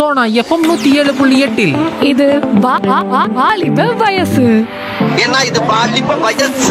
Sona FM நூத்தி ஏழு புள்ளி எட்டில் இது வா- வா- வா- வாலிப வயசு ஏன்னா இது பாலிப்ப வயசு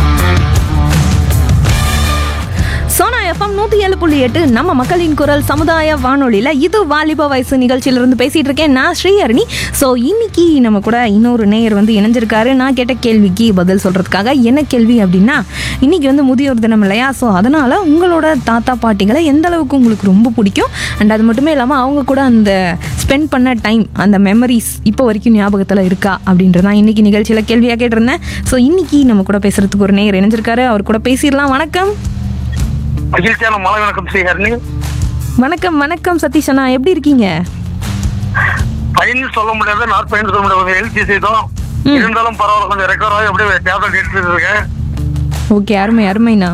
சோனா எஃப்எம் நூற்றி ஏழு புள்ளி எட்டு நம்ம மக்களின் குரல் சமுதாய வானொலியில் இது வாலிப வயசு நிகழ்ச்சியிலிருந்து பேசிகிட்டு இருக்கேன் நான் ஸ்ரீஹரணி ஸோ இன்னைக்கு நம்ம கூட இன்னொரு நேயர் வந்து இணைஞ்சிருக்காரு நான் கேட்ட கேள்விக்கு பதில் சொல்கிறதுக்காக என்ன கேள்வி அப்படின்னா இன்னைக்கு வந்து முதியோர் தினம் இல்லையா ஸோ அதனால் உங்களோட தாத்தா பாட்டிகளை எந்த அளவுக்கு உங்களுக்கு ரொம்ப பிடிக்கும் அண்ட் அது மட்டுமே இல்லாமல் அவங்க கூட அந்த ஸ்பெண்ட் பண்ண டைம் அந்த மெமரிஸ் இப்போ வரைக்கும் ஞாபகத்தில் இருக்கா அப்படின்றதான் இன்னைக்கு நிகழ்ச்சியில் கேள்வியாக கேட்டிருந்தேன் ஸோ இன்னைக்கு நம்ம கூட பேசுறதுக்கு ஒரு நேயர் இணைஞ்சிருக்காரு அவர் கூட பேசிடலாம் வணக்கம் மகிழ்ச்சியான மலை வணக்கம் ஸ்ரீஹரணி வணக்கம் வணக்கம் சதீஷ் அண்ணா எப்படி இருக்கீங்க பையன் சொல்ல முடியாது நாட் பையன் சொல்ல முடியாது ஹெல்த் இஷ்யூ தான் இருந்தாலும் பரவாயில்ல கொஞ்சம் ரெக்கவர் ஆகி அப்படியே டேப்லெட் எடுத்துட்டு இருக்கேன் ஓகே அருமை அருமைண்ணா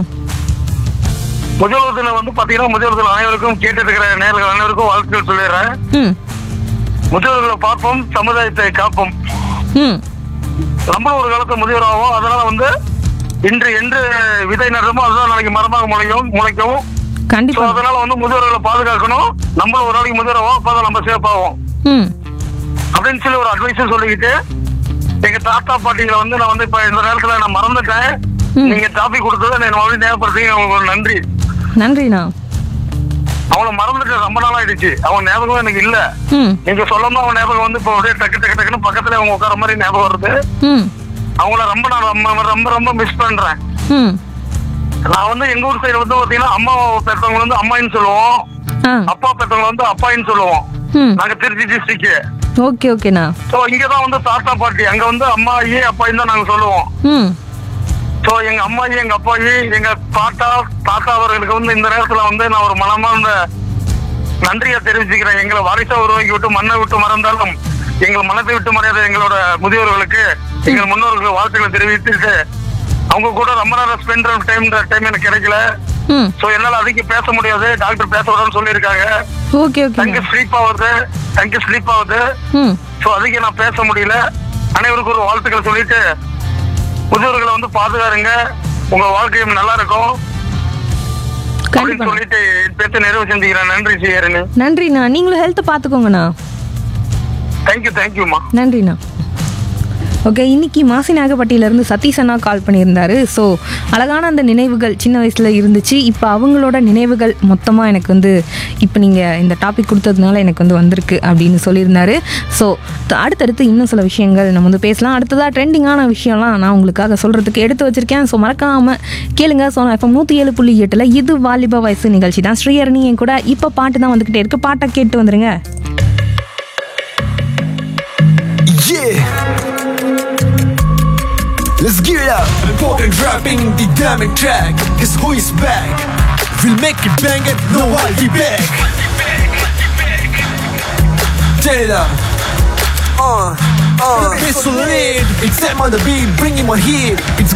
முதியோர் தினம் வந்து பாத்தீங்கன்னா முதியோர் தினம் அனைவருக்கும் கேட்டு இருக்கிற நேர்கள் அனைவருக்கும் வாழ்த்துக்கள் சொல்லிடுறேன் ம் முதியோர்களை பார்ப்போம் சமுதாயத்தை காப்போம் ம் நம்மளும் ஒரு காலத்து முதியோர் ஆகும் அதனால வந்து இன்று என்று விதை நடுறோமோ அதுதான் நாளைக்கு மரமாக முளைக்கும் முளைக்கும் ஸோ கண்டிப்பா அதனால வந்து முதியோர்களை பாதுகாக்கணும் நம்மளும் ஒரு நாளைக்கு முதியோர் ஆகும் அப்பதான் நம்ம சேஃப் ஆகும் ம் அப்படின்னு சொல்லி ஒரு அட்வைஸ் சொல்லிக்கிட்டு எங்க தாத்தா பாட்டிகளை வந்து நான் வந்து இப்ப இந்த நேரத்துல நான் மறந்துட்டேன் ம். நீங்க டாபிக் கொடுத்ததை நான் மறுபடியும் ஞாபகப்படுத்தி உங்களுக்கு ஒரு நன்றி நன்றிண்ணா அவங்கள மறந்துட்டு ரொம்ப நாள் ஆயிடுச்சு அவங்க ஞாபகம் எனக்கு இல்ல ம் நீங்க சொல்லாம அவங்க ஞாபகம் வந்து இப்போ அப்படியே டக்கு டக்கு டக்குன்னு பக்கத்துல அவங்க உட்கார மாதிரி ஞாபகம் வருது ம் அவங்கள ரொம்ப நான் ரொம்ப ரொம்ப ரொம்ப மிஸ் பண்றேன் ம் நான் வந்து எங்க ஊர் சைடு வந்து பாத்தீங்கன்னா அம்மா பெற்றவங்க வந்து அம்மாயின்னு சொல்லுவோம் ஆ அப்பா பெற்றவங்க வந்து அப்பாயின்னு சொல்லுவோம் ம் நாங்க திருச்சி டிஸ்ட்ரிக்ட் ஓகே ஓகேண்ணா சோ இங்கதான் வந்து தாத்தா பாட்டி அங்க வந்து அம்மா ஐயே அப்பாயின்னு தான் நாங்க சொல்லுவோம் ம் சோ எங்க அம்மாயி எங்க அப்பாயி எங்க தாத்தா தாத்தா அவர்களுக்கு வந்து இந்த நேரத்துல வந்து நான் ஒரு மனமார்ந்த நன்றியை தெரிவிச்சுக்கிறேன் எங்களை வாரிசா உருவாக்கி விட்டு மண்ணை விட்டு மறந்தாலும் எங்கள் மனத்தை விட்டு மறையாத எங்களோட முதியோர்களுக்கு எங்கள் முன்னோர்களுக்கு வாழ்த்துக்களை தெரிவித்துட்டு அவங்க கூட ரொம்ப நேரம் ஸ்பெண்ட் டைம் டைம் எனக்கு கிடைக்கல ம் சோ என்னால அதிகம் பேச முடியாது டாக்டர் பேச விடான்னு சொல்லியிருக்காங்க ஓகே தங்க ஓகே ஸ்லீப் ஆகுது தங்க ஸ்லீப் ஆகுது ம் சோ அதிகம் நான் பேச முடியல அனைவருக்கும் ஒரு வாழ்த்துக்களை சொல்லிட்டு முதியோர்களை வந்து பாதுகாருங்க உங்க வாழ்க்கையும் நல்லா இருக்கும் அப்படின்னு கண்டிப்பா சொல்லிட்டு பேச நிறைவு செஞ்சுக்கிறேன் நன்றி செய்யறேன்னு நன்றிண்ணா நீங்களும் ஹெல்த்தை பார்த்துக்கோங்கண்ணா தேங்க்யூ தேங்க்யூமா நன்றிண்ணா ஓகே இன்னைக்கு மாசிநாகப்பட்டியிலேருந்து சதீஷ் அண்ணா கால் பண்ணியிருந்தாரு ஸோ அழகான அந்த நினைவுகள் சின்ன வயசில் இருந்துச்சு இப்போ அவங்களோட நினைவுகள் மொத்தமாக எனக்கு வந்து இப்போ நீங்கள் இந்த டாபிக் கொடுத்ததுனால எனக்கு வந்து வந்திருக்கு அப்படின்னு சொல்லியிருந்தாரு ஸோ அடுத்தடுத்து இன்னும் சில விஷயங்கள் நம்ம வந்து பேசலாம் அடுத்ததாக ட்ரெண்டிங்கான விஷயம்லாம் நான் உங்களுக்காக சொல்கிறதுக்கு எடுத்து வச்சிருக்கேன் ஸோ மறக்காமல் கேளுங்க ஸோ நான் இப்போ நூற்றி ஏழு புள்ளி எட்டில் இது வாலிப வயசு நிகழ்ச்சி தான் ஸ்ரீஹரணி என் கூட இப்போ பாட்டு தான் வந்துக்கிட்டே இருக்கு பாட்டை கேட்டு வந்துருங்க Yeah. Let's get it up. Important rapping the dynamic track. Cause who is back? We'll make it bang it, no I'll be back. Turn it up. Uh, uh. It's so lit. It's time on the beat, bringing my heat. It's